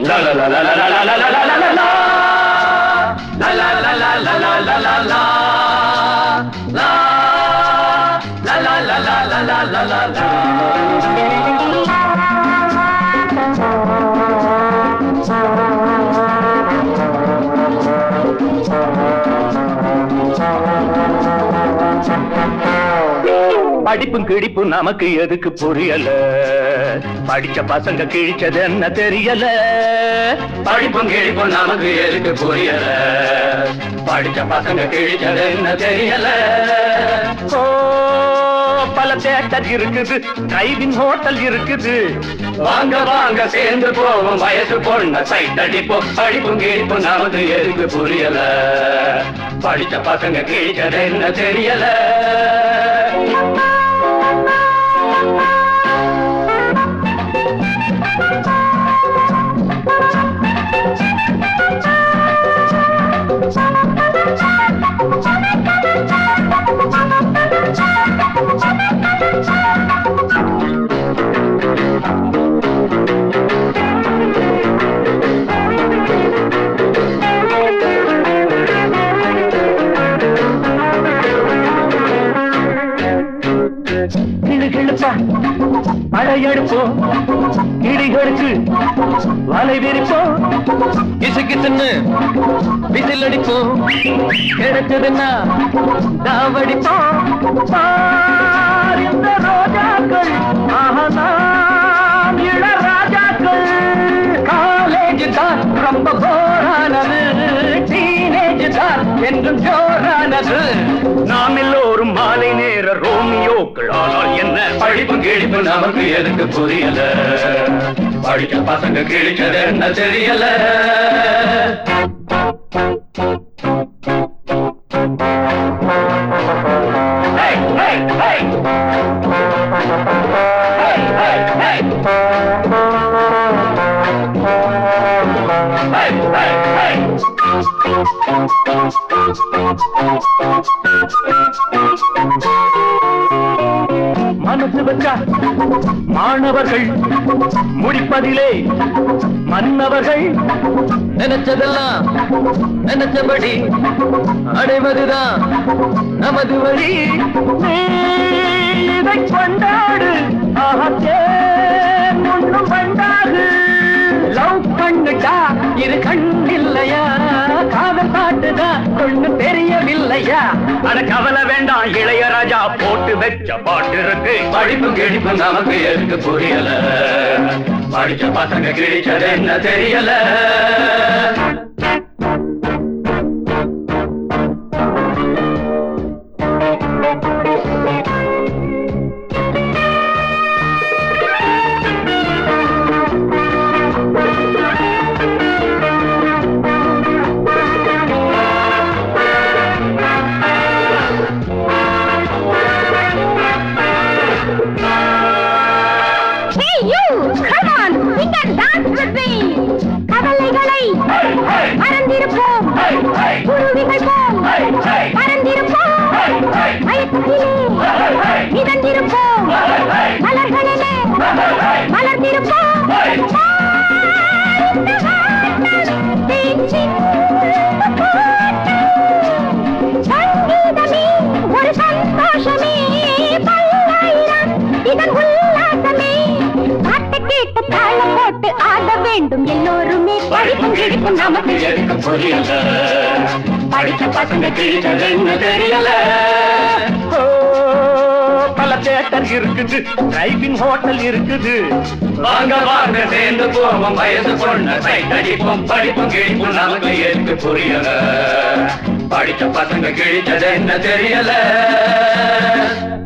La la la la la la la la la la la la. La la la la la la la la la. La. La la la la la la la la la. படிப்பும் கிடிப்பும் நமக்கு எதுக்கு புரியல படிச்ச பசங்க கிழிச்சது என்ன தெரியல படிப்பும் கிழிப்பும் நமக்கு எதுக்கு புரியல படிச்ச பசங்க கிழிச்சது என்ன தெரியல ஓ பல தேட்டர் இருக்குது டிரைவிங் ஹோட்டல் இருக்குது வாங்க வாங்க சேர்ந்து போவோம் வயசு பொண்ண சைட் அடிப்போம் படிப்பும் கிழிப்பும் நமக்கு எதுக்கு புரியல படிச்ச பசங்க கிழிச்சது என்ன தெரியல கிளுகிழுப்பா மழையெடுப்போம் கிளிகளுக்கு வலை விரிப்போம் கிசு கிசுன்னு விசில் அடிப்போம் கிடைச்சதுன்னா தாவடிப்போம் பார் இந்த ரோஜாக்கள் ஆஹாம் இள ராஜாக்கள் காலேஜ் தான் ரொம்ப போரானது டீனேஜ் தான் என்றும் ஜோரானது நாம் எல்லோரும் மாலை நேர ரோமியோக்கள் ஆனால் என்ன படிப்பு கிழிப்பு நமக்கு எதுக்கு புரியல படிச்ச பசங்க கிழிச்சது என்ன தெரியல Hey, hey, hey! Hey, hey, hey! Hey, hey, hey! மனசு வச்சா மாணவர்கள் முடிப்பதிலே மன்னவர்கள் நினைச்சதெல்லாம் நினைச்சபடி அடைவதுதான் நமது வழி நீ இதை கொண்டாடு ஆகத்தே முன்னும் பண்டாகு லவ் பண்ணுடா இது கண் இல்லையா காதல் பாட்டுதா ஒண்ணு தெரியவில்லையா அட கவலை வேண்டாம் இளையராஜா போட்டு வச்ச பாட்டு இருக்கு படிப்பு கிழிப்பு நமக்கு எதுக்கு புரியல படிச்ச பசங்க கிழிச்சது என்ன தெரியல Hey you! Come on! Sing and dance with me! கவலைகளை மறந்திருப்போம் குருவிகள் போம் மறந்திருப்போம் மயக்கத்திலே மிதந்திருப்போம் மலர்களிலே மலர்ந்திருப்போம் இந்த வானம் தேன்சின் சங்கீதமே ஒரு சந்தோஷமே பல்லாயிரம் இதன் உல்லாசமே பாட்டு கேட்டு தாளம் போட்டு ஆட வேண்டும் எல்லோருமே படிப்பும் கிழிப்பும் நமக்கு எதுக்கு புரியல படிச்ச பசங்க கிழிச்சது என்ன தெரியல ஓ, பல தேட்டர் இருக்குது டிரைவிங் ஹோட்டல் இருக்குது வாங்க வாங்க சேர்ந்து போவோம் வயசு பொண்ண சைட் அடிப்போம் படிப்பும் கிழிப்பும் நமக்கு எதுக்கு புரியல படிச்ச பசங்க கிழிச்சது என்ன தெரியல